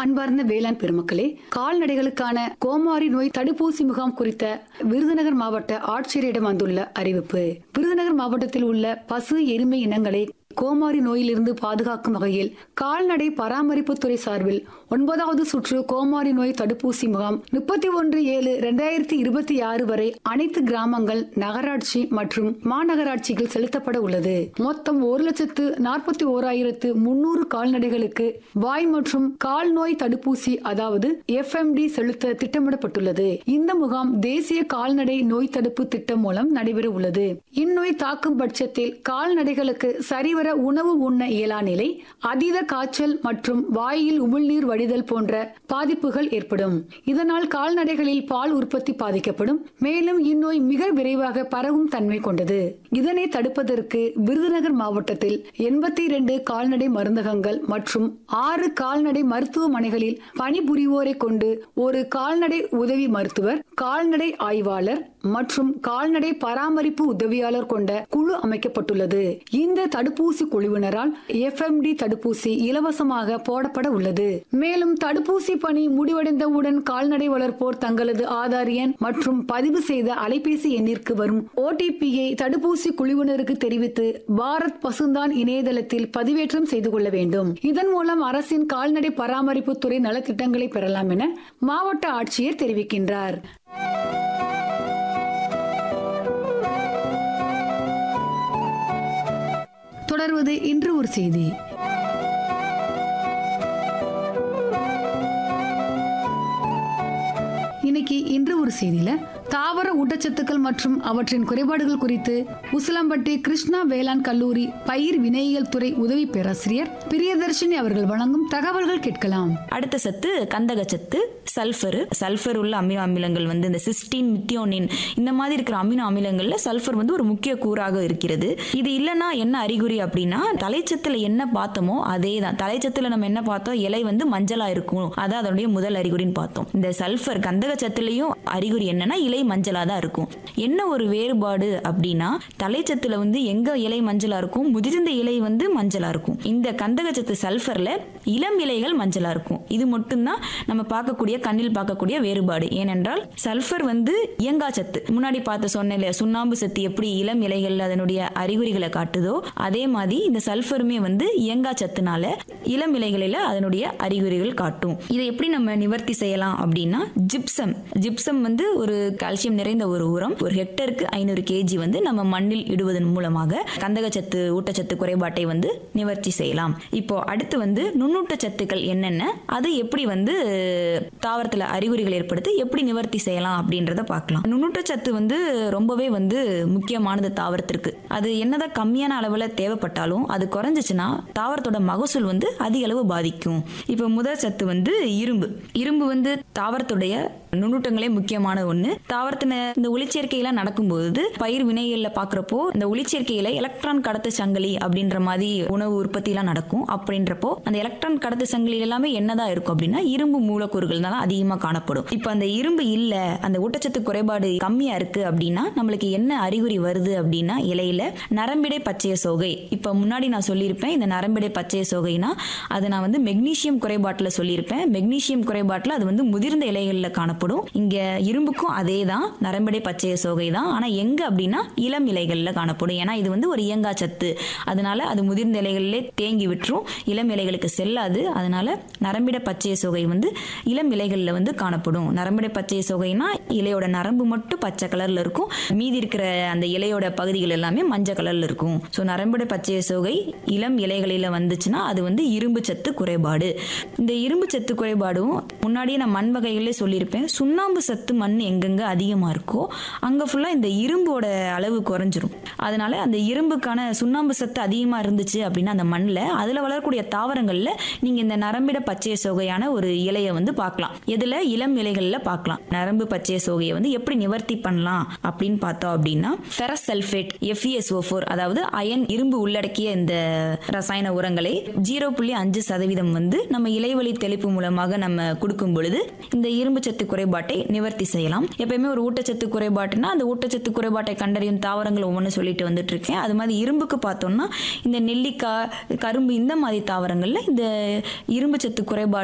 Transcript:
அன்பார்ந்த வேளாண் பெருமக்களே கால்நடைகளுக்கான கோமாரி நோய் தடுப்பூசி முகாம் குறித்த விருதுநகர் மாவட்ட ஆட்சியரிடம் வந்துள்ள அறிவிப்பு விருதுநகர் மாவட்டத்தில் உள்ள பசு எருமை இனங்களை கோமாரி நோயிலிருந்து பாதுகாக்கும் வகையில் கால்நடை பராமரிப்புத்துறை சார்பில் ஒன்பதாவது சுற்று கோமாரி நோய் தடுப்பூசி முகாம் முப்பத்தி ஒன்று ஏழு இரண்டாயிரத்தி இருபத்தி ஆறு வரை அனைத்து கிராமங்கள் நகராட்சி மற்றும் மாநகராட்சிகள் செலுத்தப்பட உள்ளது மொத்தம் ஒரு லட்சத்து நாற்பத்தி ஓராயிரத்து முன்னூறு கால்நடைகளுக்கு வாய் மற்றும் கால் நோய் தடுப்பூசி அதாவது எஃப்எம்டி செலுத்த திட்டமிடப்பட்டுள்ளது இந்த முகாம் தேசிய கால்நடை நோய் தடுப்பு திட்டம் மூலம் நடைபெற உள்ளது இந்நோய் தாக்கும் பட்சத்தில் கால்நடைகளுக்கு சரிவர உணவு உண்ண இயலா நிலை அதீத காய்ச்சல் மற்றும் வாயில் உமிழ்நீர் வடிதல் போன்ற பாதிப்புகள் ஏற்படும் இதனால் கால்நடைகளில் பால் உற்பத்தி பாதிக்கப்படும் மேலும் இந்நோய் மிக விரைவாக பரவும் தன்மை கொண்டது இதனை தடுப்பதற்கு விருதுநகர் மாவட்டத்தில் எண்பத்தி இரண்டு கால்நடை மருந்தகங்கள் மற்றும் ஆறு கால்நடை மருத்துவமனைகளில் பணிபுரிவோரை கொண்டு ஒரு கால்நடை உதவி மருத்துவர் கால்நடை ஆய்வாளர் மற்றும் கால்நடை பராமரிப்பு உதவியாளர் கொண்ட குழு அமைக்கப்பட்டுள்ளது இந்த தடுப்பூசி குழுவினரால் எஃப்எம்டி தடுப்பூசி இலவசமாக போடப்பட உள்ளது மேலும் தடுப்பூசி பணி முடிவடைந்தவுடன் கால்நடை வளர்ப்போர் தங்களது ஆதார் எண் மற்றும் பதிவு செய்த அலைபேசி எண்ணிற்கு வரும் ஓடிபியை தடுப்பூசி குழுவினருக்கு தெரிவித்து பாரத் பசுந்தான் இணையதளத்தில் பதிவேற்றம் செய்து கொள்ள வேண்டும் இதன் மூலம் அரசின் கால்நடை பராமரிப்பு துறை நலத்திட்டங்களை பெறலாம் என மாவட்ட ஆட்சியர் தெரிவிக்கின்றார் தொடர்வது இன்று ஒரு செய்தி இன்னைக்கு இன்று ஒரு செய்தியில தாவர ஊட்டச்சத்துக்கள் மற்றும் அவற்றின் குறைபாடுகள் குறித்து உசிலம்பட்டி கிருஷ்ணா வேளாண் கல்லூரி பயிர் வினையியல் துறை உதவி பேராசிரியர் பிரியதர்ஷினி அவர்கள் வழங்கும் தகவல்கள் கேட்கலாம் அடுத்த சத்து கந்தக சத்து சல்ஃபர் சல்ஃபர் உள்ள அமினோ அமிலங்கள் வந்து இந்த சிஸ்டின் மித்தியோனின் இந்த மாதிரி இருக்கிற அமினோ அமிலங்கள்ல சல்ஃபர் வந்து ஒரு முக்கிய கூறாக இருக்கிறது இது இல்லைன்னா என்ன அறிகுறி அப்படின்னா தலைச்சத்துல என்ன பார்த்தோமோ அதே தான் தலைச்சத்துல நம்ம என்ன பார்த்தோம் இலை வந்து மஞ்சளா இருக்கும் அதான் அதனுடைய முதல் அறிகுறின்னு பார்த்தோம் இந்த சல்ஃபர் கந்தக சத்துலயும் அறிகுறி என்னன்னா இலை மஞ்சளா தான் இருக்கும் என்ன ஒரு வேறுபாடு அப்படின்னா தலைச்சத்துல வந்து எங்க இலை மஞ்சளா இருக்கும் முதிர்ந்த இலை வந்து மஞ்சளா இருக்கும் இந்த கந்தகச்சத்து சல்ஃபர்ல இளம் இலைகள் மஞ்சளா இருக்கும் இது மட்டும்தான் நம்ம பார்க்கக்கூடிய கண்ணில் பார்க்கக்கூடிய வேறுபாடு ஏனென்றால் சல்ஃபர் வந்து இயங்கா சத்து முன்னாடி பார்த்த சொன்ன இல்லையா சுண்ணாம்பு சத்து எப்படி இளம் இலைகள் அதனுடைய அறிகுறிகளை காட்டுதோ அதே மாதிரி இந்த சல்ஃபருமே வந்து இயங்கா சத்துனால இளம் இலைகளில அதனுடைய அறிகுறிகள் காட்டும் இதை எப்படி நம்ம நிவர்த்தி செய்யலாம் அப்படின்னா ஜிப்சம் ஜிப்சம் வந்து ஒரு கால்சியம் நிறைந்த ஒரு உரம் ஒரு ஹெக்டருக்கு ஐநூறு கேஜி வந்து நம்ம மண்ணில் இடுவதன் மூலமாக கந்தகச்சத்து ஊட்டச்சத்து குறைபாட்டை வந்து நிவர்த்தி செய்யலாம் இப்போ அடுத்து வந்து நுண்ணூட்ட சத்துக்கள் என்னென்ன அதை எப்படி வந்து தாவரத்தில் அறிகுறிகள் ஏற்படுத்தி எப்படி நிவர்த்தி செய்யலாம் அப்படின்றத பார்க்கலாம் நுண்ணூட்ட சத்து வந்து ரொம்பவே வந்து முக்கியமானது தாவரத்திற்கு அது என்னதான் கம்மியான அளவில் தேவைப்பட்டாலும் அது குறைஞ்சிச்சுன்னா தாவரத்தோட மகசூல் வந்து அதிக அளவு பாதிக்கும் இப்போ முதல் சத்து வந்து இரும்பு இரும்பு வந்து தாவரத்துடைய நுண்ணூட்டங்களே முக்கியமான ஒன்று தாவரத்தின இந்த ஒளிச்சேர்க்கையெல்லாம் நடக்கும்போது பயிர் வினைகளில் பார்க்குறப்போ இந்த ஒளிச்சேர்க்கையில எலக்ட்ரான் கடத்து சங்கிலி அப்படின்ற மாதிரி உணவு உற்பத்திலாம் நடக்கும் அப்படின்றப்போ அந்த எலக்ட்ரான் கடத்து சங்கிலி எல்லாமே என்னதான் இருக்கும் அப்படின்னா இரும்பு மூலக்கூறுகள் தான் அதிகமாக காணப்படும் இப்போ அந்த இரும்பு இல்லை அந்த ஊட்டச்சத்து குறைபாடு கம்மியாக இருக்கு அப்படின்னா நம்மளுக்கு என்ன அறிகுறி வருது அப்படின்னா இலையில நரம்பிடை பச்சைய சோகை இப்போ முன்னாடி நான் சொல்லியிருப்பேன் இந்த நரம்பிடை பச்சைய சோகைனா அது நான் வந்து மெக்னீசியம் குறைபாட்டில் சொல்லியிருப்பேன் மெக்னீசியம் குறைபாட்டில் அது வந்து முதிர்ந்த இலைகளில் காணப்படும் இங்க இரும்புக்கும் அதே தான் நரம்பிடை பச்சைய சோகை தான் ஆனா எங்க அப்படின்னா இளம் இலைகள்ல காணப்படும் ஏன்னா இது வந்து ஒரு இயங்கா சத்து அதனால அது முதிர்ந்த இலைகளிலே தேங்கி விட்டுரும் இளம் இலைகளுக்கு செல்லாது அதனால நரம்பிட பச்சைய சோகை வந்து இளம் இலைகள்ல வந்து காணப்படும் நரம்பிட பச்சைய சோகைனா இலையோட நரம்பு மட்டும் பச்சை கலர்ல இருக்கும் மீதி இருக்கிற அந்த இலையோட பகுதிகள் எல்லாமே மஞ்சள் கலர்ல இருக்கும் ஸோ நரம்பிட பச்சைய சோகை இளம் இலைகளில வந்துச்சுன்னா அது வந்து இரும்பு சத்து குறைபாடு இந்த இரும்பு சத்து குறைபாடும் முன்னாடியே நான் மண் வகைகளே சொல்லியிருப்பேன் சுண்ணாம்பு சத்து மண் எங்கெங்க அதிகமாக இருக்கோ அங்கே ஃபுல்லாக இந்த இரும்போட அளவு குறைஞ்சிரும் அதனால அந்த இரும்புக்கான சுண்ணாம்பு சத்து அதிகமாக இருந்துச்சு அப்படின்னா அந்த மண்ணில் அதில் வளரக்கூடிய தாவரங்களில் நீங்கள் இந்த நரம்பிட பச்சைய சோகையான ஒரு இலையை வந்து பார்க்கலாம் எதில் இளம் இலைகளில் பார்க்கலாம் நரம்பு பச்சைய சோகையை வந்து எப்படி நிவர்த்தி பண்ணலாம் அப்படின்னு பார்த்தோம் அப்படின்னா ஃபெரஸ் சல்ஃபேட் எஃப்இஎஸ்ஓ ஃபோர் அதாவது அயன் இரும்பு உள்ளடக்கிய இந்த ரசாயன உரங்களை ஜீரோ புள்ளி அஞ்சு சதவீதம் வந்து நம்ம இலைவழி தெளிப்பு மூலமாக நம்ம கொடுக்கும் பொழுது இந்த இரும்பு சத்து குறைபாட்டை நிவர்த்தி செய்யலாம் எப்பயுமே ஒரு ஊட்டச்சத்து குறைபாட்டுனா அந்த ஊட்டச்சத்து குறைபாட்டை கண்டறியும் தாவரங்கள் ஒவ்வொன்று சொல்லிட்டு வந்துட்டு இருக்கேன் அது மாதிரி இரும்புக்கு பார்த்தோம்னா இந்த நெல்லிக்காய் கரும்பு இந்த மாதிரி தாவரங்கள்ல இந்த இரும்பு சத்து குறைபாடு